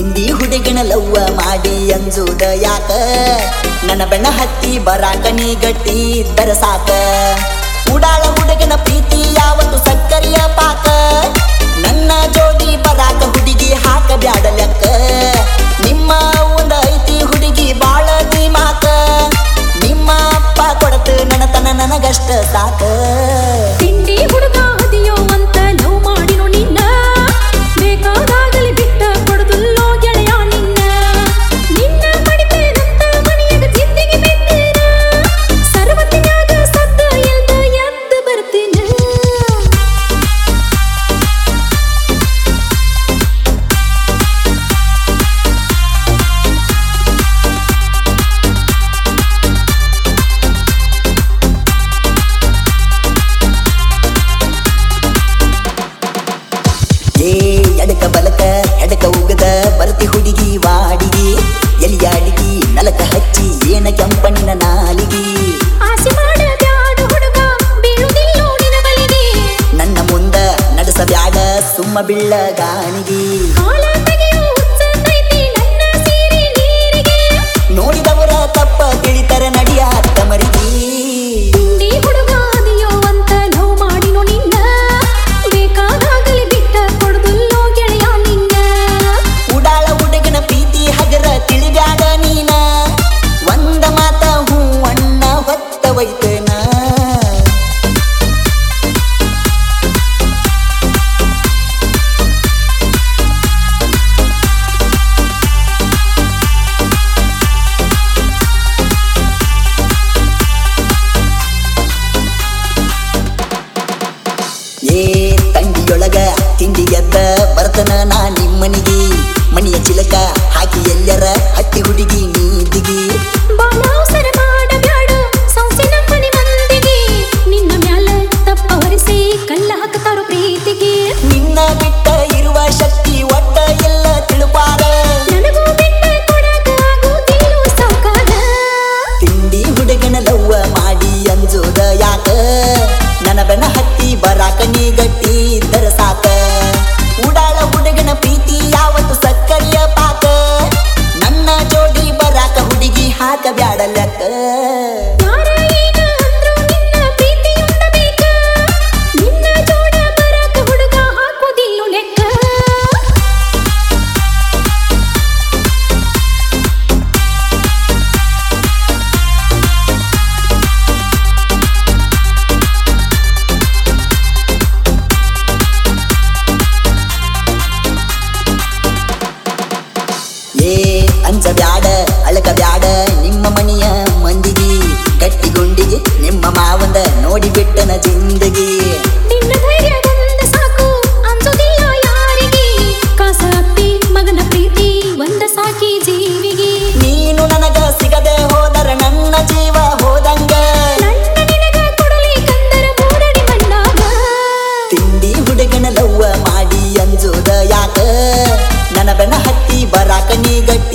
ತಿಂಡಿ ಹುಡುಗನ ಲವ್ವ ಮಾಡಿ ಅಂಜುದ ಯಾಕ ನನ್ನ ಬೆಣ್ಣ ಹತ್ತಿ ಬರಾಕ ನೀ ಗಟ್ಟಿ ಇದ್ದರ ಸಾಕ ಉಡಾಳ ಹುಡುಗನ ಪ್ರೀತಿ ಯಾವತ್ತು ಸಕ್ಕರೆಯ ಪಾಕ ನನ್ನ ಜೋಡಿ ಬರಾಕ ಹುಡುಗಿ ಹಾಕ ಬ್ಯಾಡ ಲೆಕ್ಕ ನಿಮ್ಮ ಒಂದ ಐತಿ ಹುಡುಗಿ ಬಾಳ ದಿಮಾಕ ನಿಮ್ಮ ಅಪ್ಪ ಕೊಡತು ನನತನ ನನಗಷ್ಟ ಸಾಕ ತಿಂಡಿ ಹುಡುಗ ಅದಿಯೋ ಅಂತ ಲವ್ ಮಾಡಿನೋ ನಿನ್ನ ಬೇಕಾದಾಗಲಿ ಬಿಟ್ಟ ಕೊಡುದಿಲ್ಲೋ ಗೆಳೆಯ ನಿನ್ನ ನಿನ್ನ ಮಡಿತೇನಂತ ಮನೆಯಾಗ ಜಿಂದಿಗೆ ಬಿಟ್ಟೇನ ಸರ್ವತಿಯಾಗ ಸದ್ದ ಎಲ್ದ ಎದ್ದು ಬರ್ತೀನ ಏ ಎಡಕ ಬಲಕ ಎಡಕ ಉಗದ ಬರ್ತಿ ಹುಡುಗಿ ವಾಡಿಗಿ ಎಲಿಯಾಡಿಗಿ ನಲಕ ಹಚ್ಚಿ ಏನ ಕೆಂಪಣ್ಣಿನ ನಾಲಿಗಿ ಆಸೆ ಮಾಡ ಬ್ಯಾಡ ಹುಡುಗ ಬೀಳುದಿಲ್ಲೋ ನಿನ ಬಲಿಗೆ ನನ್ನ ಮುಂದ ನಡೆಸ ಬ್ಯಾಡ ಸುಮ್ಮ ಬೀಳ ಗಾಣಿಗಿ ಕಾಲ ತೆಗೆಯೋ ಹುಚ್ಚೈತಿ ನನ್ನ ಸೀರೆ ನೀರಿಗೆ ನೋಡಿದವರ ತಪ್ಪ ತಿಳಿತರ ನಡಿಯ ಅತ್ತ ಮರಿಗಿ ತಿಂಡಿ ಹುಡುಗ ಅದಿಯೋ ಅಂತ ಲವ್ ಮಾಡಿನೋ ನಿನ್ನ ಬೇಕಾದಾಗಲಿ ಬಿಟ್ಟ ಕೊಡುದಿಲ್ಲೋ ಗೆಳೆಯ ನಿನ್ನ ಉಡಾಳ ಹುಡುಗನ ಪ್ರೀತಿ ಹಗರ ತಿಳಿಬ್ಯಾಡ ನೀನ ಒಂದ ಮಾತ ಹೂ ಅಣ್ಣ ಹೊತ್ತ ವೈತನ ಏ ತಂಗಿಯೊಳಗ ತಿಂಡಿ ಎದ್ದ ಬರ್ತನ ನಾ ನಿಮ್ಮನಿಗಿ ಮಣಿಯ ಚಿಲಕ ಹಾಕಿ ಎಲ್ಲರ ಹತ್ತಿ ಹುಡುಗಿ ನೀದಿಗಿ ಬಾಳಾವಸರ ಮಾಡಬ್ಯಾಡ ಸೌಸೆ ನಮ್ಮನೆ ಮಂದಿಗೆ ನಿನ್ನ ಮ್ಯಾಲ ತಪ್ಪ ಹೊರಿಸಿ ಕಲ್ಲ ಹಾಕತಾರೋ ಪ್ರೀತಿಗೆ ನಿನ್ನ ಬಿಟ್ಟ ಇರುವ ಶಕ್ತಿ ಒಟ್ಟ ಎಲ್ಲ ತಿಳುಪಾರ ನನಗೂ ಬಿಟ್ಟ ಕೊಡಕ ಆಗುವುದಿಲ್ಲೋ ಸಾಕಾರ ತಿಂಡಿ ಹುಡುಗನ ಲವ್ವ ಮಾಡಿ ಅಂಜೋದ ಯಾಕ ನನ್ನ ಬೆನ ಹತ್ತಿ ಬರಾಕ ನೀ ಗಟ್ಟಿ ಇದ್ದರ ಸಾಕ ಉಡಾಳ ಹುಡುಗನ ಪ್ರೀತಿ ಯಾವತ್ತು ಸಕ್ಕರೆಯ ಪಾಕ ನನ್ನ ಜೋಡಿ ಬರಾಕ ಹುಡುಗಿ ಹಾಕ ಬ್ಯಾಡ ಲೆಕ್ಕ ಯಾರ ಏನ ಅಂದ್ರು ನಿನ್ನ ಪ್ರೀತಿಯುಂಡ ಬೇಕ ನಿನ್ನ ಜೋಡ ಬರಾಕ ಹುಡುಗ ಹಾಕೋದಿಲ್ಲೋ ಲೆಕ್ಕ ಏ ಅಂಜ ಬ್ಯಾಡ ಅಳಕ ಬ್ಯಾಡ ನಿಮ್ಮ ಮನೆಯ ಮಂದಿಗಿ ಗಟ್ಟಿಗುಂಡಿಗೆ ನಿಮ್ಮ ಮಾವಂದ ನೋಡಿ ಬಿಟ್ಟನ ಜಿಂದಗಿ ನಿನ್ನ ಧೈರ್ಯ ಒಂದ ಸಾಕು ಅನ್ಸೋದಿಲ್ಲ ಯಾರಿಗೆ ಕಾಸ ಅತ್ತಿ ಮಗನ ಪ್ರೀತಿ ಒಂದ ಸಾಕಿ ಜೀವಿಗೆ ನೀನು ನನಗ ಸಿಗದೆ ಹೋದರ ನನ್ನ ಜೀವ ಹೋದಂಗ ನನ್ನ ನಿನಗ ಕೊಡಲಿ ಕಂದರ ಮೂಡಡಿ ಮಣ್ಣಾಗ ತಿಂಡಿ ಹುಡುಗನ ಲವ್ವ ಮಾಡಿ ಅಂಜೋದ ಯಾಕ ನನ್ನ ಬೆನ ಹತ್ತಿ ಬರಾಕ ನೀ ಗಟ್ಟಿ